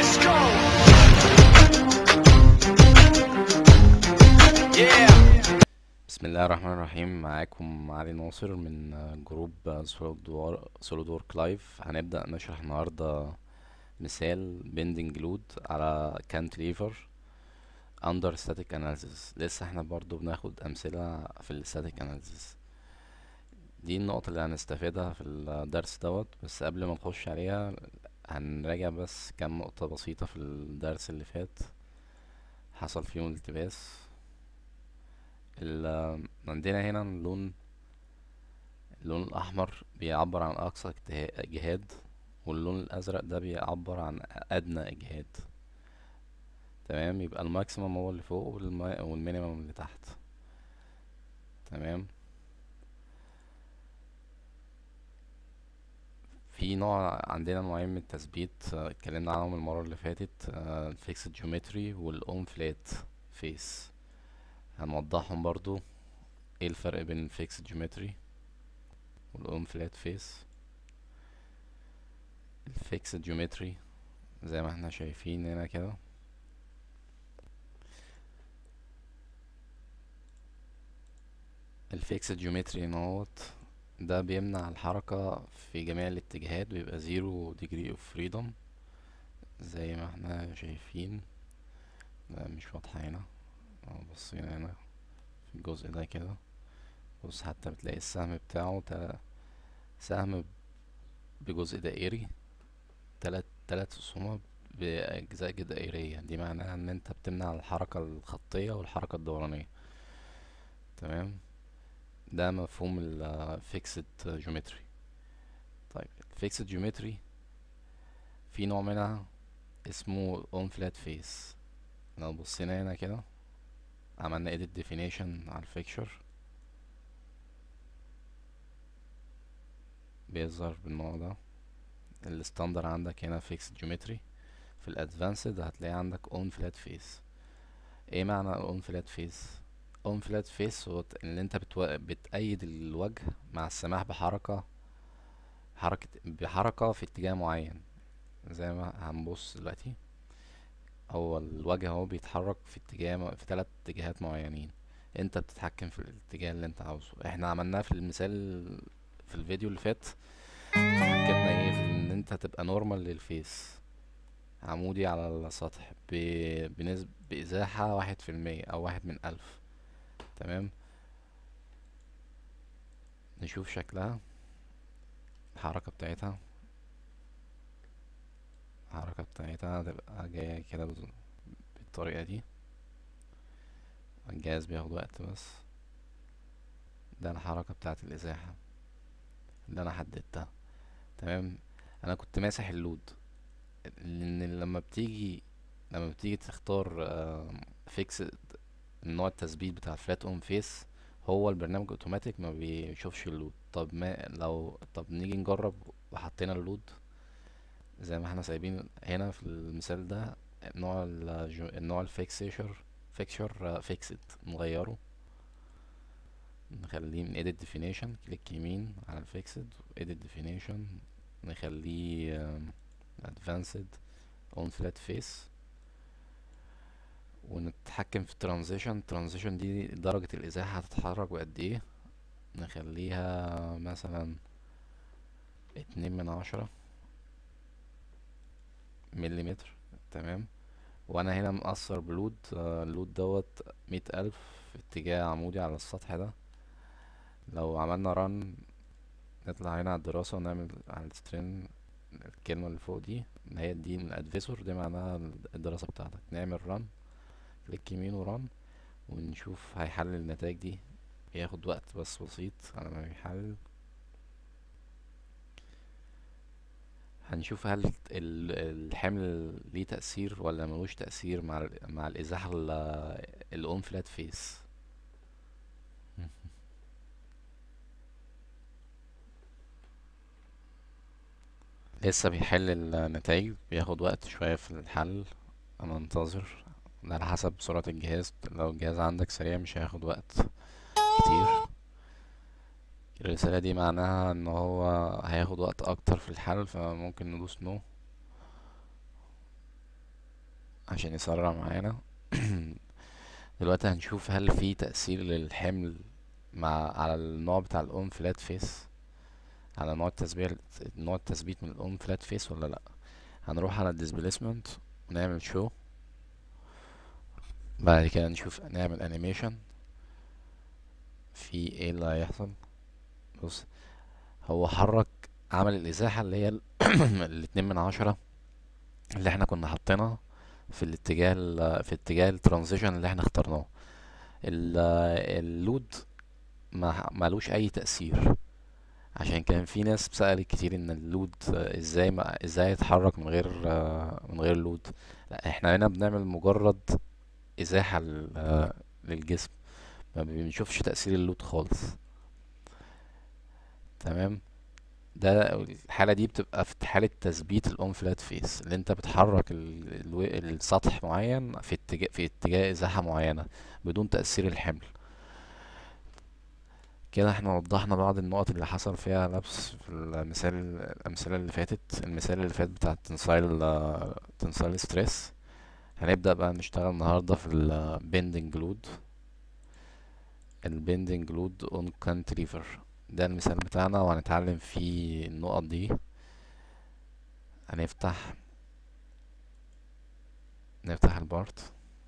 Let's go. Yeah. بسم الله الرحمن الرحيم معاكم علي ناصر من جروب سولودور سولودورك لايف هنبدأ نشرح النهاردة مثال بيندنج لود على كانتليفر اندر static analysis لسه احنا برضو بناخد امثلة في الستاتيك اناليسيس دي النقطة اللي هنستفيدها في الدرس دوت بس قبل ما نخش عليها هنراجع بس كام نقطة بسيطة في الدرس اللي فات حصل فيهم التباس ال- عندنا هنا اللون اللون الأحمر بيعبر عن أقصى اجتها- إجهاد واللون الأزرق ده بيعبر عن أدنى إجهاد تمام يبقى الماكسيمم هو اللي فوق والما- والمينيمم اللي تحت تمام في نوع عندنا نوعين من التثبيت آه، اتكلمنا عنهم المرة اللي فاتت الفيكسد جيومتري والأون فلات فيس هنوضحهم برضو ايه الفرق بين الفيكسد جيومتري والأون فلات فيس الفيكسد جيومتري زي ما احنا شايفين هنا كده الفيكسد جيومتري نوت ده بيمنع الحركة في جميع الاتجاهات بيبقى زيرو ديجري اوف فريدم زي ما احنا شايفين لا مش واضحة هنا لو بصينا هنا في الجزء ده كده بص حتى بتلاقي السهم بتاعه تا- سهم بجزء دائري تلات تلات رسومات بأجزاء دائرية دي معناها ان انت بتمنع الحركة الخطية والحركة الدورانية تمام ده مفهوم ال fixed geometry طيب fixed geometry في نوع منها اسمه on flat face لو بصينا هنا كده عملنا edit definition على الفيكشر بيظهر بالنوع ده الستاندر عندك هنا fixed geometry في الادفانسد هتلاقي عندك on flat face ايه معنى on flat face on flat face هو ت- ان انت بتو... بتأيد الوجه مع السماح بحركة حركة بحركة في اتجاه معين زي ما هنبص دلوقتي هو الوجه هو بيتحرك في اتجاه م- في ثلاث اتجاهات معينين انت بتتحكم في الاتجاه اللي انت عاوزه احنا عملناه في المثال في الفيديو اللي فات حكينا ايه ان انت تبقى نورمال للفيس عمودي على السطح ب... بنسبة بإزاحة واحد في المية أو واحد من ألف تمام نشوف شكلها الحركة بتاعتها الحركة بتاعتها تبقى جاية كده بز- بالطريقة دي الجهاز بياخد وقت بس ده الحركة بتاعت الإزاحة اللي أنا حددتها تمام أنا كنت ماسح اللود لأن لما بتيجي لما بتيجي تختار فيكس النوع التثبيت بتاع الفلات اون فيس هو البرنامج اوتوماتيك ما بيشوفش اللود طب ما لو طب نيجي نجرب وحطينا اللود زي ما احنا سايبين هنا في المثال ده نوع الجو... النوع الفيكسيشر فيكشر فيكسد نغيره نخليه من edit definition كليك يمين على الفيكسد edit definition نخليه آم، advanced on flat face ونتحكم في الترانزيشن ترانزيشن دي درجة الإزاحة هتتحرك بقد ايه نخليها مثلا اتنين من عشرة مليمتر تمام وانا هنا مقصر بلود آه، اللود دوت مية ألف في اتجاه عمودي على السطح ده لو عملنا رن نطلع هنا على الدراسة ونعمل على السترين الكلمة اللي فوق دي اللي هي دي الادفيسور دي معناها الدراسة بتاعتك نعمل رن كليك يمين وران ونشوف هيحلل النتائج دي ياخد وقت بس بسيط على ما يحلل هنشوف هل ال- الحمل ليه تأثير ولا ملوش تأثير مع ال- مع الإزاحة الأون فلات فيس لسه بيحل النتائج بياخد وقت شوية في الحل أنا انتظر ده على حسب سرعة الجهاز لو الجهاز عندك سريع مش هياخد وقت كتير الرسالة دي معناها ان هو هياخد وقت اكتر في الحل فممكن ندوس نو عشان يسرع معانا دلوقتي هنشوف هل في تأثير للحمل مع على النوع بتاع الأم فلات فيس على نوع التثبيت نوع التثبيت من الأم فلات فيس ولا لأ هنروح على الديسبيسمنت ونعمل شو بعد كده نشوف نعمل انيميشن في ايه اللي هيحصل بص هو حرك عمل الازاحة اللي هي ال- الاتنين من عشرة اللي احنا كنا حاطينها في الاتجاه ال- في اتجاه الترانزيشن اللي احنا اخترناه ال- اللود ما ملوش اي تأثير عشان كان في ناس سألت كتير ان اللود آه، ازاي ما ازاي يتحرك من غير آه، من غير لود لا احنا هنا بنعمل مجرد ازاحة لل- آه، للجسم ما بنشوفش تأثير اللود خالص تمام ده الحالة دي بتبقى في حالة تثبيت الأون فلات فيس اللي انت بتحرك ال- الو- السطح معين في اتجاه في اتجاه ازاحة معينة بدون تأثير الحمل كده احنا وضحنا بعض النقط اللي حصل فيها لبس في المثال الأمثلة اللي فاتت المثال اللي فات بتاع التنسايل تنسايل ستريس هنبدأ بقى نشتغل النهاردة في البندنج لود البندنج لود اون كانتريفر ده المثال بتاعنا وهنتعلم فيه النقط دي هنفتح نفتح البارت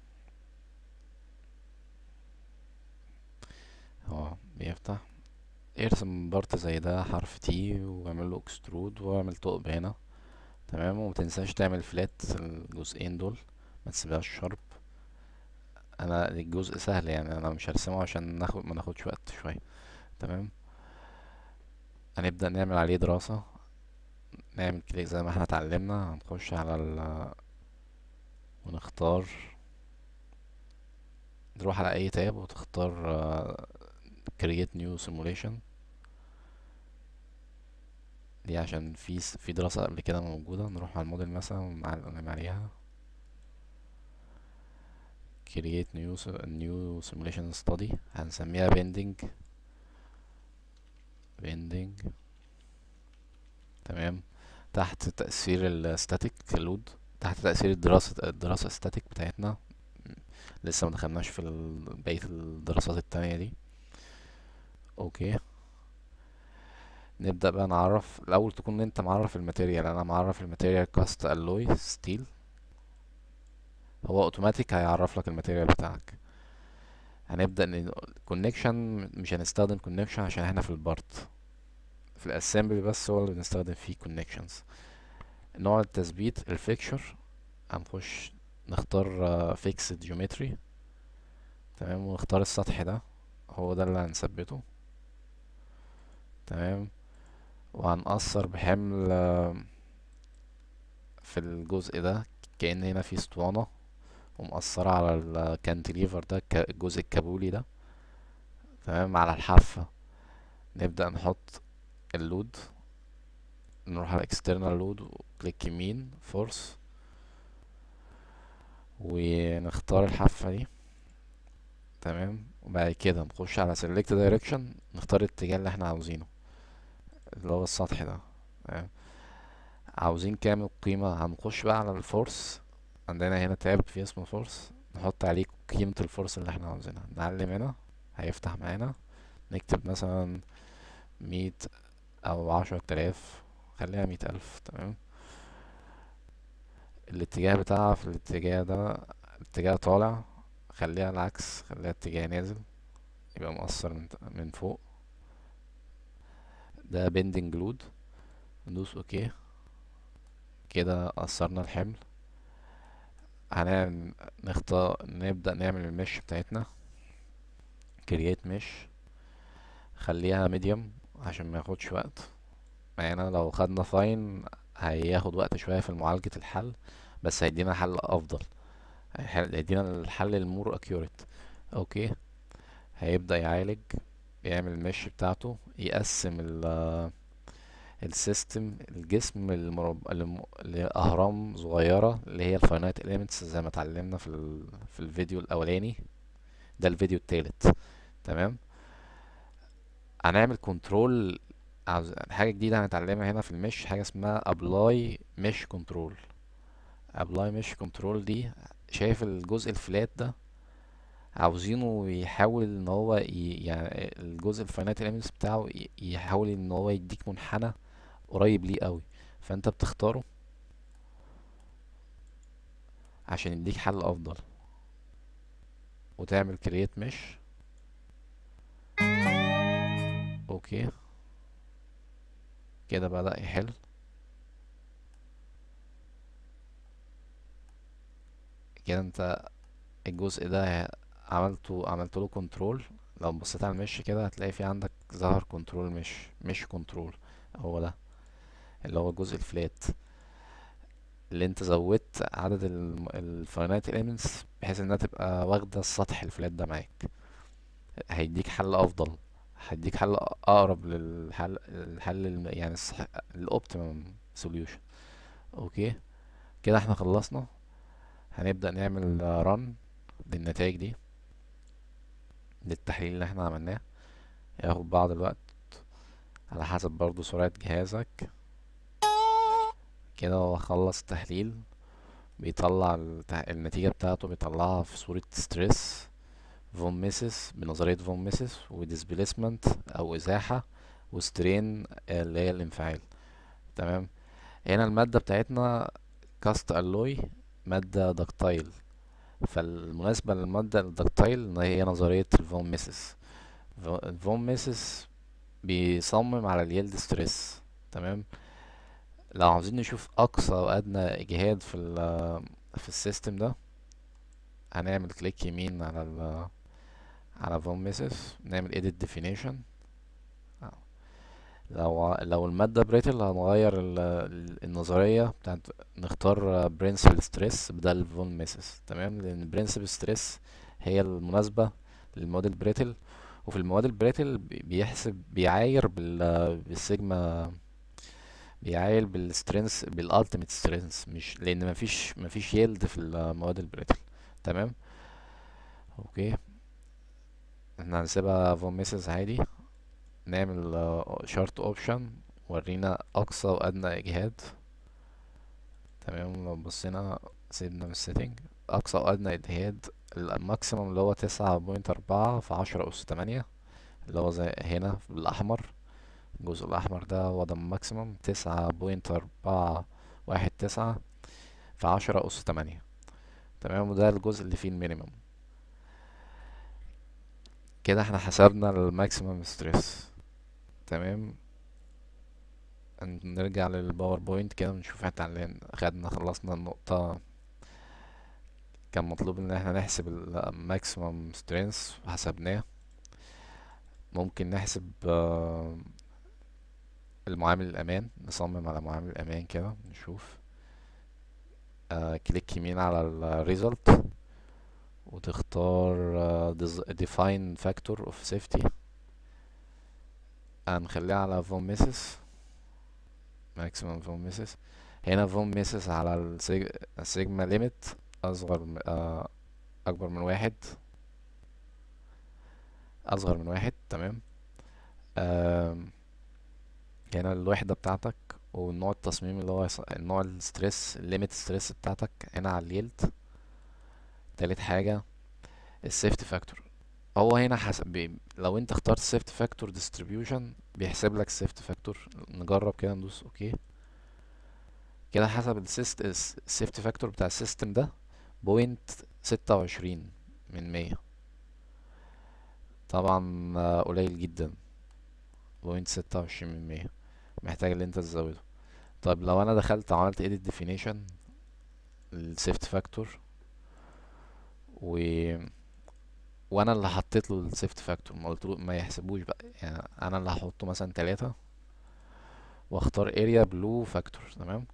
هو بيفتح ارسم بارت زي ده حرف تي واعمل له اكسترود واعمل ثقب هنا تمام ومتنساش تعمل فلات الجزئين دول ما تسيبهاش شرب انا الجزء سهل يعني انا مش هرسمه عشان ناخد ما ناخدش وقت شويه تمام هنبدأ نعمل عليه دراسة نعمل كليك زي ما احنا اتعلمنا هنخش على ال ونختار نروح على اي تاب وتختار آه، create new simulation دي عشان في س- في دراسة قبل كده موجودة نروح على الموديل مثلا ونعلم عليها create new s- new simulation study هنسميها bending bending تمام تحت تأثير الستاتيك لود تحت تأثير الدراسة الدراسة الستاتيك بتاعتنا م- لسه ما دخلناش في ال- بقية الدراسات التانية دي اوكي نبدأ بقى نعرف الأول تكون انت معرف الماتيريال انا معرف الماتيريال كاست الوي ستيل هو اوتوماتيك هيعرف لك الماتيريال بتاعك هنبدأ كونكشن مش هنستخدم كونكشن عشان احنا في البارت في الاسمبلي بس هو اللي بنستخدم فيه كونكشنز نوع التثبيت الفيكشر هنخش نختار فيكسد جيومتري تمام ونختار السطح ده هو ده اللي هنثبته تمام وهنأثر بحمل آه، في الجزء ده كأن هنا في اسطوانة ومأثرة على الكانتليفر ده الك- الجزء الكابولي ده تمام على الحافة نبدأ نحط اللود نروح على external load وكليك يمين فورس ونختار الحافة دي تمام وبعد كده نخش على select direction نختار الاتجاه اللي احنا عاوزينه اللي هو السطح ده تمام عاوزين كام القيمة هنخش بقى على الفورس عندنا هنا تاب في اسمه فورس نحط عليه قيمة الفورس اللي احنا عاوزينها نعلم هنا هيفتح معانا نكتب مثلا مية أو عشرة آلاف خليها مية ألف تمام الاتجاه بتاعها في الاتجاه ده اتجاه طالع خليها العكس خليها اتجاه نازل يبقى مؤثر من, من فوق ده بندنج لود ندوس اوكي كده قصرنا الحمل هنعمل نختار نبدأ نعمل المش بتاعتنا كرييت مش خليها ميديوم عشان ما ياخدش وقت معانا لو خدنا فاين هياخد وقت شوية في معالجة الحل بس هيدينا حل افضل هيحل- هيدينا الحل المور اكيوريت اوكي هيبدأ يعالج يعمل المش بتاعته يقسم ال السيستم الجسم المرب... الم- لأهرام صغيرة اللي هي الفاينايت اليمنتس زي ما اتعلمنا في ال... في الفيديو الأولاني ده الفيديو التالت تمام هنعمل كنترول عاوز حاجة جديدة هنتعلمها هنا في المش حاجة اسمها ابلاي مش كنترول ابلاي مش كنترول دي شايف الجزء الفلات ده عاوزينه يحاول ان هو ي... يعني الجزء الفاينات اليمنتس بتاعه ي- يحاول ان هو يديك منحنى قريب ليه قوي فانت بتختاره عشان يديك حل افضل وتعمل كرييت مش اوكي كده بدأ يحل كده انت الجزء ده عملته عملت له كنترول لو بصيت على المش كده هتلاقي في عندك ظهر كنترول مش مش كنترول هو ده اللي هو الجزء الفلات اللي انت زودت عدد الفاينات اليمنتس بحيث انها تبقى واخدة السطح الفلات ده معاك هيديك حل افضل هيديك حل اقرب للحل الحل الم- يعني الصح الاوبتيمم سوليوشن اوكي كده احنا خلصنا هنبدأ نعمل رن للنتائج دي للتحليل اللي احنا عملناه ياخد بعض الوقت على حسب برضو سرعة جهازك كده هو خلص التحليل بيطلع التح... النتيجة بتاعته بيطلعها في صورة ستريس فون ميسيس بنظرية فون ميسيس وديسبيسمنت أو إزاحة وسترين اللي هي الانفعال تمام هنا المادة بتاعتنا كاست ألوي مادة دكتايل فالمناسبة للمادة الدكتايل إن هي نظرية الفون ميسيس فون ميسيس بيصمم على اليلد ستريس تمام لو عاوزين نشوف أقصى وأدنى إجهاد في ال في السيستم ده هنعمل كليك يمين على ال على فون ميسيس نعمل edit definition لو لو المادة بريتل هنغير ال- ال- النظرية بتاعت نختار برنسبل ستريس بدل فون ميسيس تمام لأن برنسبل ستريس هي المناسبة للمواد البريتل وفي المواد البريتل بي- بيحسب بيعاير بال بالسيجما بيعاير بالسترينث بالالتيميت سترينث مش لأن مفيش مفيش يلد في المواد البريتل تمام اوكي احنا هنسيبها فون ميسيس عادي نعمل شارت اوبشن ورينا اقصى وادنى اجهاد تمام لو بصينا سيبنا من السيتنج اقصى وادنى اجهاد الماكسيموم اللي هو تسعة بوينت اربعة في عشرة اس تمانية اللي هو زي هنا بالاحمر الجزء الاحمر ده هو ده الماكسيموم تسعة بوينت اربعة واحد تسعة في عشرة اس تمانية تمام وده الجزء اللي فيه المينيمم كده احنا حسبنا الماكسيمم ستريس تمام نرجع للباوربوينت كده ونشوف احنا خدنا خلصنا النقطة كان مطلوب ان احنا نحسب الماكسيمم سترينث وحسبناه ممكن نحسب آه، المعامل الامان نصمم على معامل الامان كده نشوف آه، كليك يمين على الريزلت وتختار آه، ديز- define factor of safety هنخليها على فون ميسس maximum فون ميسس هنا فون ميسس على السيج... السيجما ليميت اصغر م... آه، اكبر من واحد اصغر من واحد تمام آم، هنا الوحدة بتاعتك والنوع التصميم اللي هو يص- النوع الستريس الليميت ستريس بتاعتك هنا على اليلد تالت حاجة السيفتي فاكتور هو هنا حسب بي... لو انت اخترت سيفتي فاكتور ديستريبيوشن بيحسب لك السيفتي فاكتور نجرب كده ندوس اوكي كده حسب السيست السيفتي فاكتور بتاع السيستم ده بوينت ستة وعشرين من مية طبعا آه، قليل جدا بوينت ستة وعشرين من مية محتاج ان انت تزوده طيب لو انا دخلت عملت edit definition للسيفتي فاكتور و وانا اللي حطيت له السيفتي فاكتور ما قلت له ما يحسبوش بقى يعني انا اللي هحطه مثلا تلاتة واختار اريا بلو فاكتور تمام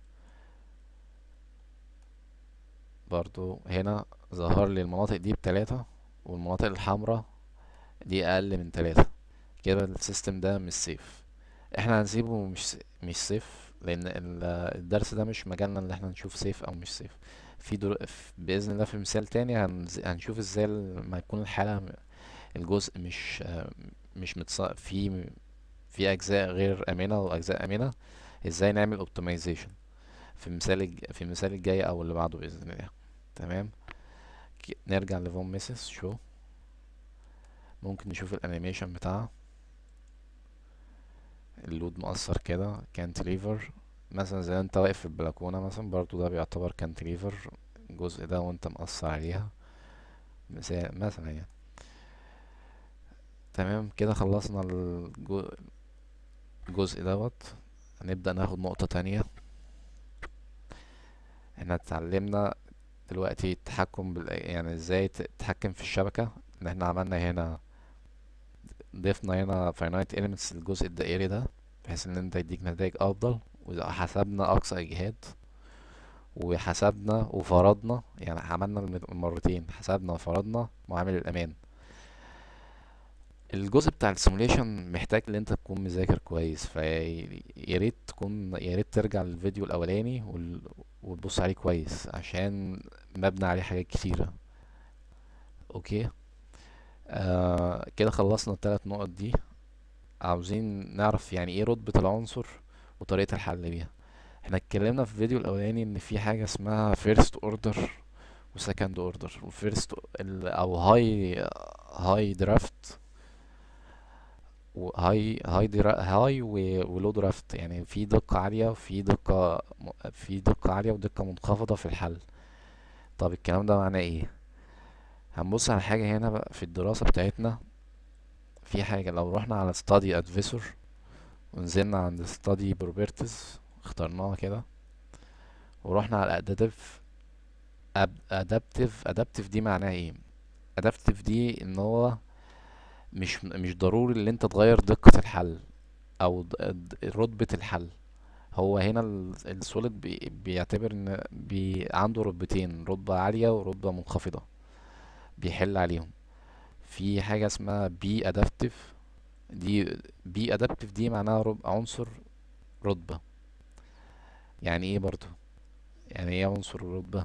برضو هنا ظهر لي المناطق دي بتلاتة والمناطق الحمراء دي اقل من تلاتة كده السيستم ده مش سيف احنا هنسيبه مش مش سيف لان ال- الدرس ده مش مجالنا اللي احنا نشوف سيف او مش سيف في دور... في- باذن الله في مثال تاني هنز... هنشوف ازاي لما يكون الحالة م- الجزء مش آه، مش متص... في في اجزاء غير امنة واجزاء امنة ازاي نعمل اوبتمايزيشن في المثال الج... في المثال الجاي او اللي بعده باذن الله تمام نرجع لفون ميسيس شو ممكن نشوف الانيميشن بتاعها اللود مؤثر كده كانتليفر مثلا زي انت واقف في البلكونة مثلا برضو ده بيعتبر كانتليفر الجزء ده وانت مقصر عليها مثال مثلا يعني تمام كده خلصنا الجو- الجزء دوت هنبدأ ناخد نقطة تانية احنا اتعلمنا دلوقتي التحكم بال... يعني ازاي ت- تتحكم في الشبكة ان احنا عملنا هنا ضفنا هنا finite elements للجزء الدائري ده بحيث ان انت يديك نتائج افضل وحسبنا اقصى اجهاد وحسبنا وفرضنا يعني عملنا الم- المرتين حسبنا وفرضنا معامل الامان الجزء بتاع السيموليشن محتاج ان انت تكون مذاكر كويس فيا ريت تكون يا ريت ترجع للفيديو الاولاني وال- وتبص عليه كويس عشان مبني عليه حاجات كتيرة اوكي آه كده خلصنا الثلاث نقط دي عاوزين نعرف يعني ايه رتبة العنصر وطريقة الحل بيها احنا اتكلمنا في الفيديو الاولاني ان في حاجة اسمها فيرست اوردر وسكند اوردر وفيرست او هاي هاي درافت وهاي هاي درا هاي و- ولو درافت يعني في دقة عالية وفي دقة م- في دقة عالية ودقة منخفضة في الحل طب الكلام ده معناه ايه هنبص على حاجة هنا بقى في الدراسة بتاعتنا في حاجة لو رحنا على study advisor ونزلنا عند study properties اخترناها كده ورحنا على adaptive Ab- adaptive adaptive دي معناها ايه adaptive دي ان هو مش مش ضروري ان انت تغير دقة الحل او د- د- رتبة الحل هو هنا ال- السوليد بي بيعتبر ان بي عنده رتبتين رتبة عالية ورتبة منخفضة بيحل عليهم في حاجة اسمها بي ادابتيف دي بي ادابتيف دي معناها رب عنصر رتبة يعني ايه برضو يعني ايه عنصر الرتبة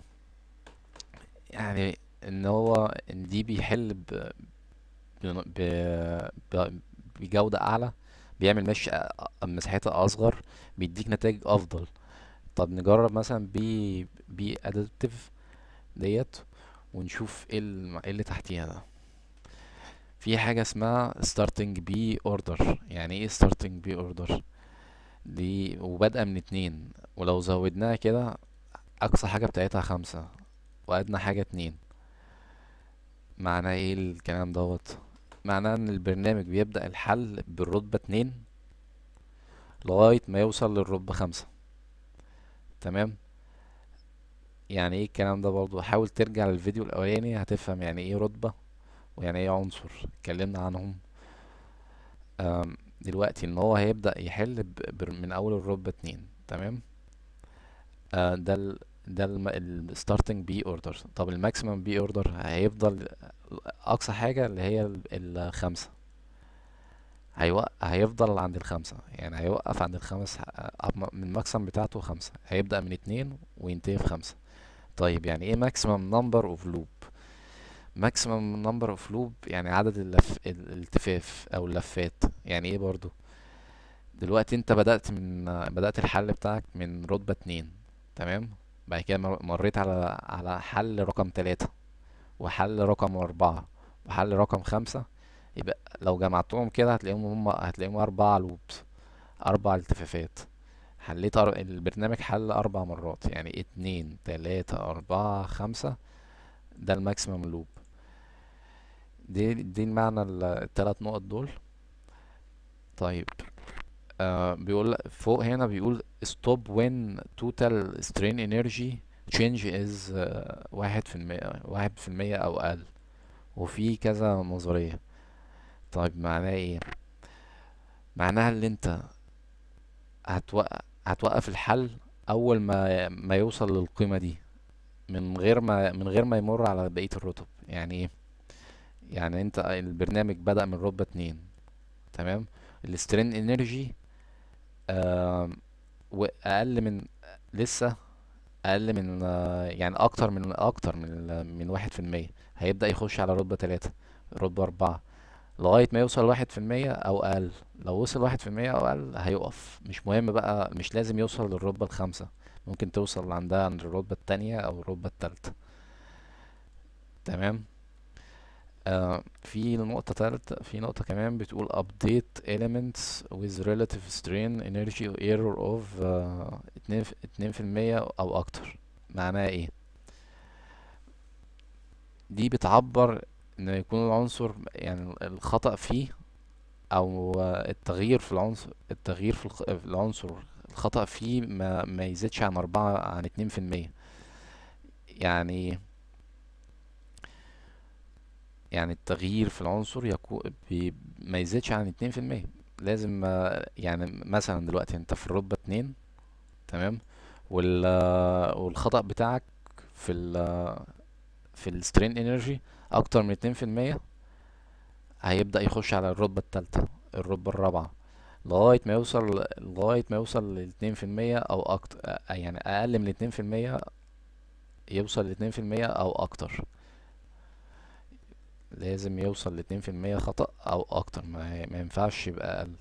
يعني ان هو ان دي بيحل ب... ب... ب... ب... بجودة اعلى بيعمل مش مساحتها اصغر بيديك نتائج افضل طب نجرب مثلا بي بي ادابتيف ديت ونشوف ايه الم- إيه اللي تحتيها ده في حاجة اسمها starting B order يعني ايه starting B order دي وبادئة من اتنين ولو زودناها كده أقصى حاجة بتاعتها خمسة وأدنى حاجة اتنين معناه ايه الكلام دوت معناه ان البرنامج بيبدأ الحل بالرتبة اتنين لغاية ما يوصل للرتبة خمسة تمام يعني ايه الكلام ده برضو حاول ترجع للفيديو الأولاني هتفهم يعني ايه رتبة ويعني ايه عنصر اتكلمنا عنهم آم، دلوقتي ان هو هيبدأ يحل ب... ب... من اول الرتبة اتنين تمام آه ده ال... ده الستارتنج بي اوردر طب الماكسيمم بي اوردر هيفضل اقصى حاجة اللي هي ال- الخمسة هيوقف هيفضل عند الخمسة يعني هيوقف عند الخمس آه، من الماكسيمم بتاعته خمسة هيبدأ من اتنين وينتهي في خمسة طيب يعني ايه ماكسيمم نمبر اوف لوب ماكسيمم نمبر اوف لوب يعني عدد اللف... الالتفاف او اللفات يعني ايه برضو دلوقتي انت بدأت من بدأت الحل بتاعك من رتبة اتنين تمام بعد كده مر- مريت على على حل رقم تلاتة وحل رقم أربعة وحل رقم خمسة يبقى لو جمعتهم كده هتلاقيهم هم هتلاقيهم أربعة لوبس أربع التفافات حليت أر... البرنامج حل أربع مرات يعني اتنين تلاتة أربعة خمسة ده الماكسيمم لوب دي دي المعنى ال- التلات نقط دول طيب آه بيقول فوق هنا بيقول stop when total strain energy change is آه واحد في المية واحد في المية أو أقل وفي كذا نظرية طيب معناها ايه معناها اللي انت هتوقف هتوقف الحل أول ما ما يوصل للقيمة دي من غير ما من غير ما يمر على بقية الرتب يعني ايه يعني انت البرنامج بدأ من رتبة اتنين تمام السترين انرجي آه واقل من لسه اقل من آه يعني اكتر من اكتر من من واحد في المية هيبدأ يخش على رتبة تلاتة رتبة اربعة لغاية ما يوصل واحد في المية او اقل لو وصل واحد في المية او اقل هيقف مش مهم بقى مش لازم يوصل للرتبة الخامسة ممكن توصل عندها عند الرتبة التانية او الرتبة التالتة تمام آه في نقطة تالتة في نقطة كمان بتقول update elements with relative strain energy error of آه اتنين في اتنين في المية أو أكتر معناها ايه دي بتعبر ان يكون العنصر يعني الخطأ فيه او آه، التغيير في العنصر التغيير في الخ- في العنصر الخطأ فيه ما, ما يزيدش عن أربعة عن اتنين في المية يعني يعني التغيير في العنصر يكو بي ما يزيدش عن اتنين في المية لازم آه، يعني مثلا دلوقتي انت في الرتبة اتنين تمام وال آه، والخطأ بتاعك في ال آه، في السترين انرجي اكتر من اتنين في المية هيبدأ يخش على الرتبة التالتة الرتبة الرابعة لغاية ما يوصل لغاية ما يوصل لاتنين في المية أو أكتر يعني أقل من اتنين في المية يوصل لاتنين في المية أو أكتر لازم يوصل لاتنين في المية خطأ أو أكتر ما, ما ينفعش يبقى أقل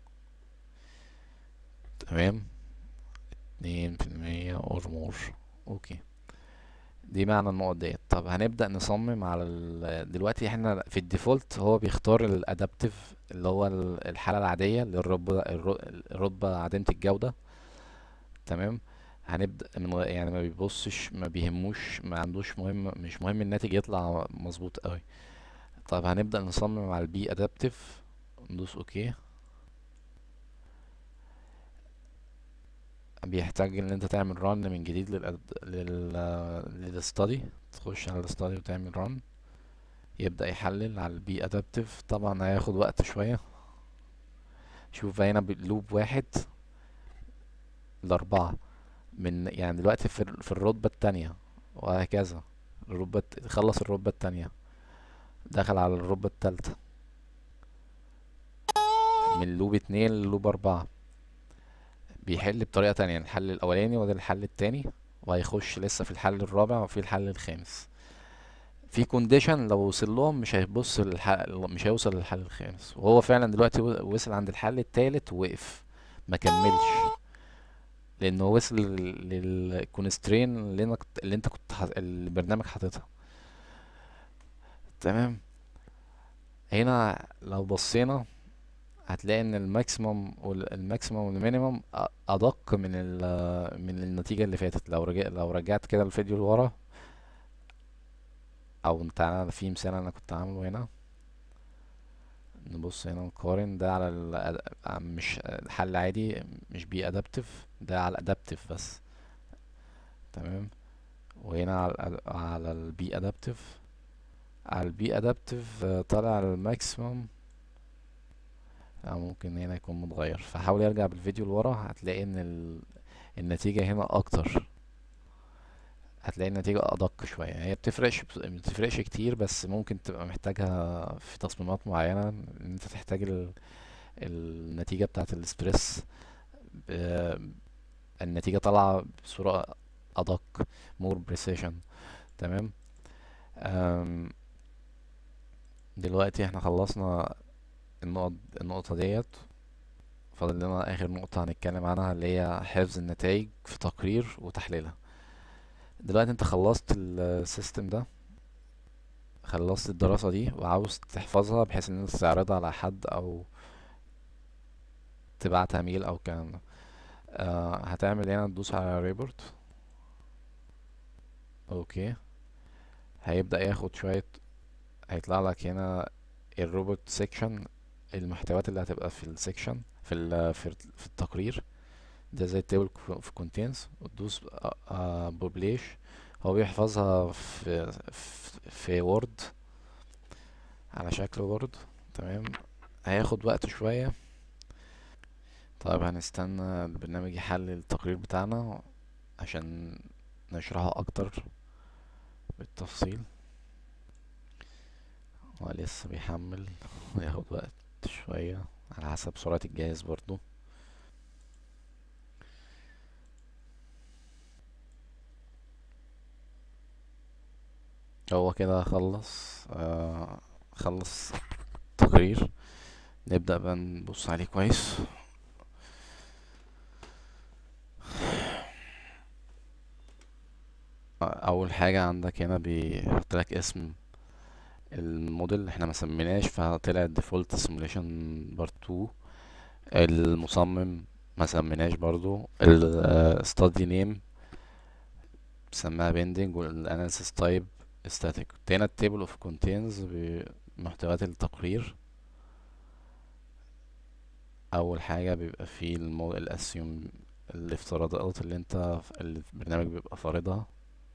تمام اتنين في المية or more أوكي دي معنى النقط ديت طب هنبدأ نصمم على ال... دلوقتي احنا في الديفولت هو بيختار الادابتيف اللي هو ال- الحالة العادية للرتبة الر- الرتبة عديمة الجودة تمام هنبدأ من غ- يعني ما بيبصش ما بيهموش ما عندوش مهم مش مهم الناتج يطلع مظبوط قوي طب هنبدأ نصمم على البي ادابتيف ندوس اوكي بيحتاج ان انت تعمل ران من جديد لل لل للستادي تخش على الستادي وتعمل ران يبدأ يحلل على البي ادابتيف طبعا هياخد وقت شوية شوف هنا بلوب واحد لأربعة من يعني دلوقتي في ال- في الرتبة التانية وهكذا الرتبة الت- خلص الرتبة التانية دخل على الرتبة التالتة من لوب اتنين للوب أربعة بيحل بطريقة تانية الحل الأولاني وده الحل التاني وهيخش لسه في الحل الرابع وفي الحل الخامس في كونديشن لو وصل لهم مش هيبص للحل مش هيوصل للحل الخامس وهو فعلا دلوقتي و- وصل عند الحل التالت ووقف ما كملش لانه وصل للكونسترين اللي انا كنت اللي انت كنت حاط... البرنامج حاططها تمام هنا لو بصينا هتلاقي ان الماكسيمم والماكسيمم والمينيمم أ- ادق من ال من النتيجة اللي فاتت لو رجع لو رجعت كده الفيديو لورا او تعالى في مثال انا كنت عامله هنا نبص هنا نقارن ده على ال مش حل عادي مش بي ادابتيف ده على ادابتيف بس تمام وهنا على ال على البي ادابتيف على البي ادابتيف طالع الماكسيمم أو ممكن هنا يكون متغير فحاول يرجع بالفيديو لورا هتلاقي ان ال... النتيجة هنا اكتر هتلاقي النتيجة ادق شوية هي بتفرقش بتفرقش كتير بس ممكن تبقى محتاجها في تصميمات معينة ان انت تحتاج ال... النتيجة بتاعة الاسبريس ب... النتيجة طالعة بصورة ادق more precision تمام أم... دلوقتي احنا خلصنا النقط النقطة ديت فاضل لنا اخر نقطة هنتكلم عنها اللي هي حفظ النتائج في تقرير وتحليلها دلوقتي انت خلصت السيستم ده خلصت الدراسة دي وعاوز تحفظها بحيث ان انت تعرضها على حد او تبعتها ميل او الكلام ده آه هتعمل هنا تدوس على ريبورت اوكي هيبدأ ياخد شوية هيطلع لك هنا الروبوت سيكشن المحتويات اللي هتبقى في السيكشن في ال في, ال- في التقرير ده زي التيبل في كونتينز وتدوس بوبليش هو بيحفظها في في, في وورد على شكل وورد تمام هياخد وقت شوية طيب هنستنى البرنامج يحلل التقرير بتاعنا عشان نشرحه اكتر بالتفصيل هو لسه بيحمل وياخد وقت شوية على حسب سرعة الجهاز برضو هو كده خلص آه خلص تقرير نبدأ بقى نبص عليه كويس اول حاجة عندك هنا بيحط لك اسم الموديل احنا ما سميناش فطلع ديفولت سيموليشن بارت 2 المصمم ما سميناش برضو الستادي نيم سماها بيندنج والاناليسيس تايب static هنا التيبل اوف كونتينز بمحتويات التقرير اول حاجه بيبقى فيه المو... الاسيوم الافتراضات اللي انت اللي البرنامج بيبقى فارضها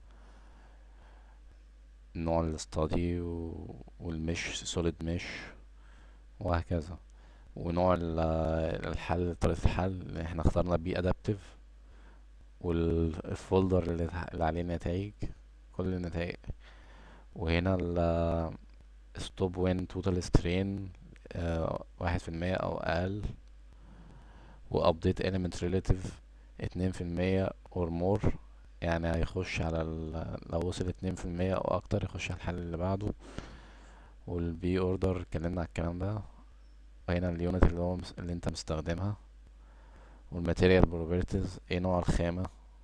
نوع الاستادي و... والمش سوليد مش وهكذا ونوع ال- الحل طريقة الحل اللي احنا اخترنا بيه ادابتيف والفولدر اللي, تح- اللي عليه النتائج كل النتائج وهنا ال stop when total strain آه، واحد في المية أو أقل و update element relative اتنين في المية or more يعني هيخش على ال لو وصل اتنين في المية أو أكتر يخش على الحل اللي بعده والبي اوردر اتكلمنا على الكلام ده وهنا اليونت اللي هو مس- اللي انت مستخدمها والماتيريال بروبرتيز ايه نوع الخامة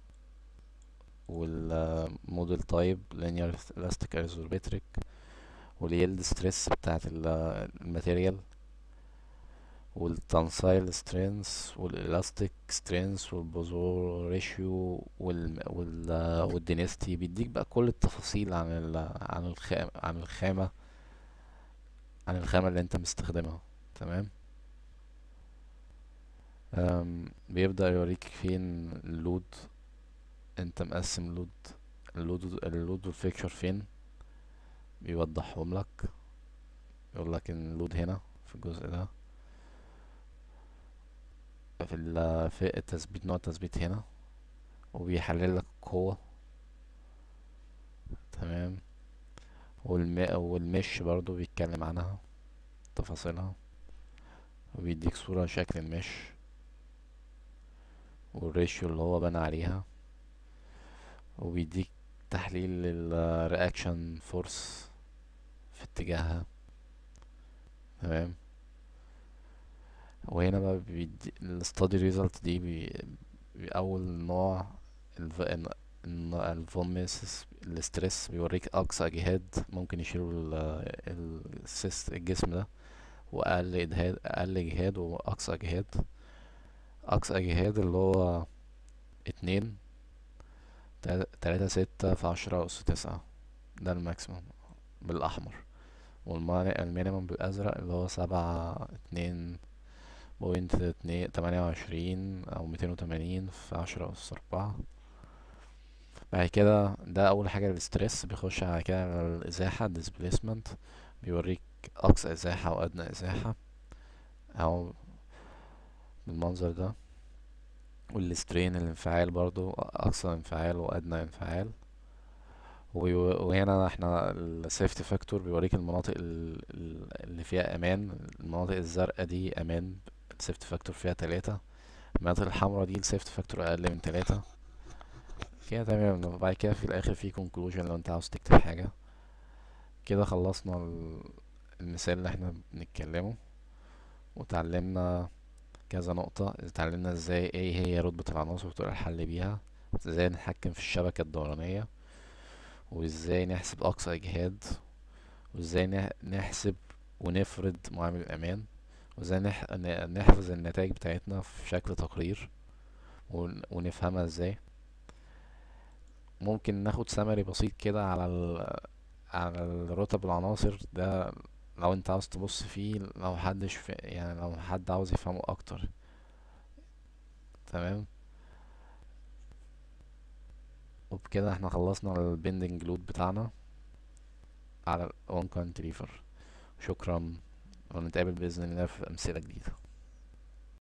والموديل تايب linear elastic isometric واليلد ستريس بتاعت ال- الماتيريال والتنسايل سترينث والالاستيك سترينث والبوزور ريشيو وال وال والدينستي بيديك بقى كل التفاصيل عن ال عن الخامة عن الخامة عن الخامة اللي انت مستخدمها تمام أم، بيبدأ يوريك فين اللود انت مقسم اللود اللود اللود والفيكشر فين بيوضحهم لك يقول لك ان اللود هنا في الجزء ده في ال في التثبيت نوع التثبيت هنا وبيحلل لك القوة تمام والم والمش برضو بيتكلم عنها تفاصيلها وبيديك صورة شكل المش والريشيو اللي هو بنى عليها وبيديك تحليل للرياكشن فورس في اتجاهها تمام وهنا بقى بيدي الستادي ريزلت دي بي بي- اول نوع الفوميسس الاسترس بيوريك اقصى اجهاد ممكن يشيله ال- ال- السيست الجسم ده واقل اجهاد اقل اجهاد واقصى اجهاد اقصى اجهاد اللي هو اتنين تلاتة تلاتة ستة في عشرة أس تسعة ده الماكسيموم بالأحمر والمينيموم بالأزرق اللي هو سبعة اتنين بوينت اتنين تمانية وعشرين أو ميتين وتمانين في عشرة أس أربعة بعد كده ده أول حاجة الستريس بيخش على كده على الإزاحة displacement بيوريك أقصى إزاحة وأدنى إزاحة أو بالمنظر ده والسترين الانفعال برضو أقصى انفعال وأدنى انفعال وبيو- وهنا احنا السيفتي فاكتور بيوريك المناطق ال- ال- اللي فيها امان المناطق الزرقاء دي امان السيفتي فاكتور فيها تلاتة المناطق الحمراء دي السيفتي فاكتور اقل من تلاتة كده تمام وبعد كده في الاخر في conclusion لو انت عاوز تكتب حاجة كده خلصنا ال- المثال اللي احنا بنتكلمه وتعلمنا كذا نقطة اتعلمنا ازاي ايه هي رتبة العناصر وطرق الحل بيها ازاي نتحكم في الشبكة الدورانية وازاي نحسب اقصى اجهاد وازاي نح- نحسب ونفرض معامل الامان وازاي نح... ن- نحفظ النتائج بتاعتنا في شكل تقرير ون... ونفهمها ازاي ممكن ناخد سمري بسيط كده على ال... على الرتب العناصر ده لو انت عاوز تبص فيه لو حدش في... يعني لو حد عاوز يفهمه اكتر تمام وبكده احنا خلصنا البندنج لود بتاعنا على ال one country river شكرا ونتقابل بإذن الله في أمثلة جديدة